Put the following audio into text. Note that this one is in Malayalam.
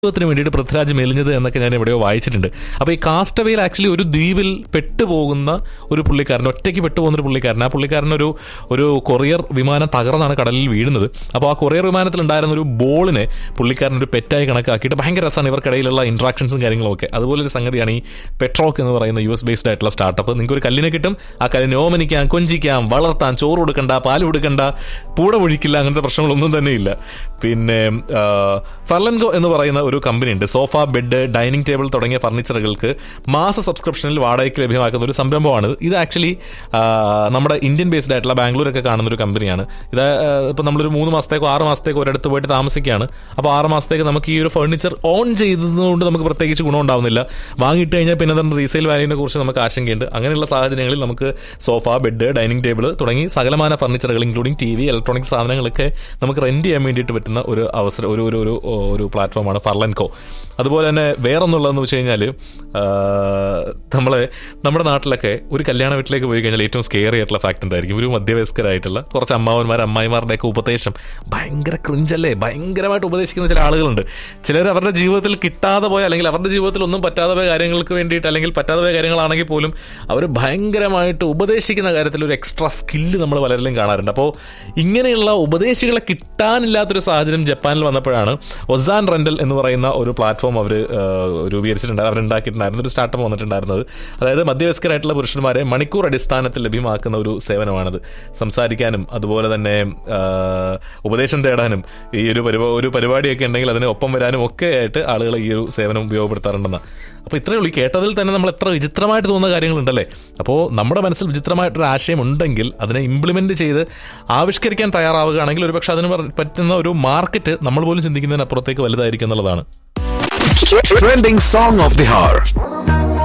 ത്തിന് വേണ്ടിയിട്ട് പൃഥ്വിരാജ് മെലിഞ്ഞത് എന്നൊക്കെ ഞാൻ എവിടെയോ വായിച്ചിട്ടുണ്ട് അപ്പോൾ ഈ കാസ്റ്റവേയിൽ ആക്ച്വലി ഒരു ദ്വീപിൽ പെട്ടുപോകുന്ന ഒരു പുള്ളിക്കാരൻ ഒറ്റയ്ക്ക് പെട്ടുപോകുന്ന ഒരു പുള്ളിക്കാരൻ ആ പുള്ളിക്കാരൻ ഒരു ഒരു കൊറിയർ വിമാനം തകർന്നാണ് കടലിൽ വീഴുന്നത് അപ്പോൾ ആ കൊറിയർ വിമാനത്തിൽ ഉണ്ടായിരുന്ന ഒരു ബോളിനെ പുള്ളിക്കാരൻ ഒരു പെറ്റായി കണക്കാക്കിയിട്ട് ഭയങ്കര രസമാണ് ഇവർക്കിടയിലുള്ള ഇൻട്രാക്ഷൻസും കാര്യങ്ങളും ഒക്കെ അതുപോലെ ഒരു സംഗതിയാണ് ഈ പെട്രോക്ക് എന്ന് പറയുന്ന യു എസ് ബേസ്ഡ് ആയിട്ടുള്ള സ്റ്റാർട്ടപ്പ് നിങ്ങൾക്ക് ഒരു കല്ലിനെ കിട്ടും ആ കല്ലിനെ ഓമനിക്കാം കൊഞ്ചിക്കാം വളർത്താൻ ചോറ് കൊടുക്കണ്ട പാല് കൊടുക്കണ്ട പൂട ഒഴിക്കില്ല അങ്ങനത്തെ പ്രശ്നങ്ങളൊന്നും തന്നെ ഇല്ല പിന്നെ ഫർലൻഗോ എന്ന് പറയുന്ന ഒരു കമ്പനി ഉണ്ട് സോഫ ബെഡ് ഡൈനിങ് ടേബിൾ തുടങ്ങിയ ഫർണിച്ചറുകൾക്ക് മാസ സബ്സ്ക്രിപ്ഷനിൽ വാടകയ്ക്ക് ലഭ്യമാക്കുന്ന ഒരു സംരംഭമാണ് ഇത് ആക്ച്വലി നമ്മുടെ ഇന്ത്യൻ ബേസ്ഡ് ആയിട്ടുള്ള ബാംഗ്ലൂരൊക്കെ കാണുന്ന ഒരു കമ്പനിയാണ് ഇത് ഇപ്പം നമ്മളൊരു മൂന്ന് മാസത്തേക്കോ ആറ് മാസത്തേക്കോ ഒരിടത്ത് പോയിട്ട് താമസിക്കുകയാണ് അപ്പോൾ ആറ് മാസത്തേക്ക് നമുക്ക് ഈ ഒരു ഫർണിച്ചർ ഓൺ ചെയ്തതുകൊണ്ട് നമുക്ക് പ്രത്യേകിച്ച് ഗുണം ഉണ്ടാവുന്നില്ല വാങ്ങിയിട്ട് കഴിഞ്ഞാൽ പിന്നെ അതിൻ്റെ റീസെയിൽ വാല്യൂവിനെ കുറിച്ച് നമുക്ക് ആശങ്കയുണ്ട് അങ്ങനെയുള്ള സാഹചര്യങ്ങളിൽ നമുക്ക് സോഫ ബെഡ് ഡൈനിങ് ടേബിൾ തുടങ്ങി സകലമാന ഫർണിച്ചറുകൾ ഇൻക്ലൂഡിംഗ് ടി വി ഇലക്ട്രോണിക് സാധനങ്ങളൊക്കെ നമുക്ക് റെന്റ് ചെയ്യാൻ വേണ്ടിയിട്ട് പറ്റുന്ന ഒരു അവസരം ഒരു ഒരു ഒരു ഒരു പ്ലാറ്റ്ഫോമാണ് ഫർലൻകോ അതുപോലെ തന്നെ വേറൊന്നുള്ളതെന്ന് വെച്ച് കഴിഞ്ഞാൽ നമ്മളെ നമ്മുടെ നാട്ടിലൊക്കെ ഒരു കല്യാണ വീട്ടിലേക്ക് പോയി കഴിഞ്ഞാൽ ഏറ്റവും സ്കെയറി ആയിട്ടുള്ള ഫാക്ട് എന്തായിരിക്കും ഒരു മധ്യവയസ്കരായിട്ടുള്ള കുറച്ച് അമ്മാവന്മാർ അമ്മായിമാരുടെയൊക്കെ ഉപദേശം ഭയങ്കര ക്രിഞ്ചല്ലേ ഭയങ്കരമായിട്ട് ഉപദേശിക്കുന്ന ചില ആളുകളുണ്ട് ചിലർ അവരുടെ ജീവിതത്തിൽ കിട്ടാതെ പോയ അല്ലെങ്കിൽ അവരുടെ ജീവിതത്തിൽ ഒന്നും പറ്റാതെ പോയ കാര്യങ്ങൾക്ക് വേണ്ടിയിട്ട് അല്ലെങ്കിൽ പറ്റാതെ പോയ കാര്യങ്ങളാണെങ്കിൽ പോലും അവർ ഭയങ്കരമായിട്ട് ഉപദേശിക്കുന്ന കാര്യത്തിൽ ഒരു എക്സ്ട്രാ സ്കില്ല് നമ്മൾ പലരിലും കാണാറുണ്ട് അപ്പോൾ ഇങ്ങനെയുള്ള ഉപദേശികളെ കിട്ടാനില്ലാത്തൊരു സാഹചര്യം ജപ്പാനിൽ വന്നപ്പോഴാണ് ഒസാൻ റെന്റൽ എന്ന് പറയുന്ന ഒരു പ്ലാറ്റ്ഫോം അവർ രൂപീകരിച്ചിട്ടുണ്ട് അവർ ഉണ്ടാക്കിയിട്ടുണ്ടായിരുന്ന ഒരു സ്റ്റാർട്ടപ്പ് വന്നിട്ടുണ്ടായിരുന്നത് അതായത് മധ്യവയസ്കരായിട്ടുള്ള പുരുഷന്മാരെ മണിക്കൂർ അടിസ്ഥാനത്തിൽ ലഭ്യമാക്കുന്ന ഒരു സേവനമാണത് സംസാരിക്കാനും അതുപോലെ തന്നെ ഉപദേശം തേടാനും ഈ ഒരു പരിപാ ഒരു പരിപാടിയൊക്കെ ഉണ്ടെങ്കിൽ അതിന് ഒപ്പം വരാനും ഒക്കെ ആയിട്ട് ആളുകൾ ഈ ഒരു സേവനം ഉപയോഗപ്പെടുത്താറുണ്ടെന്ന് അപ്പോൾ ഇത്രയേ ഉള്ളൂ ഈ കേട്ടതിൽ തന്നെ നമ്മൾ എത്ര വിചിത്രമായിട്ട് തോന്നുന്ന കാര്യങ്ങളുണ്ടല്ലേ അപ്പോൾ നമ്മുടെ മനസ്സിൽ വിചിത്രമായിട്ടൊരു ആശയം ഉണ്ടെങ്കിൽ അതിനെ ഇംപ്ലിമെന്റ് ചെയ്ത് ആവിഷ്കരിക്കാൻ തയ്യാറാവുകയാണെങ്കിൽ ഒരുപക്ഷെ അതിന് പറ്റുന്ന ഒരു മാർക്കറ്റ് നമ്മൾ പോലും ചിന്തിക്കുന്നതിനപ്പുറത്തേക്ക് വലുതായിരിക്കും എന്നുള്ളതാണ് Trending song of the hour.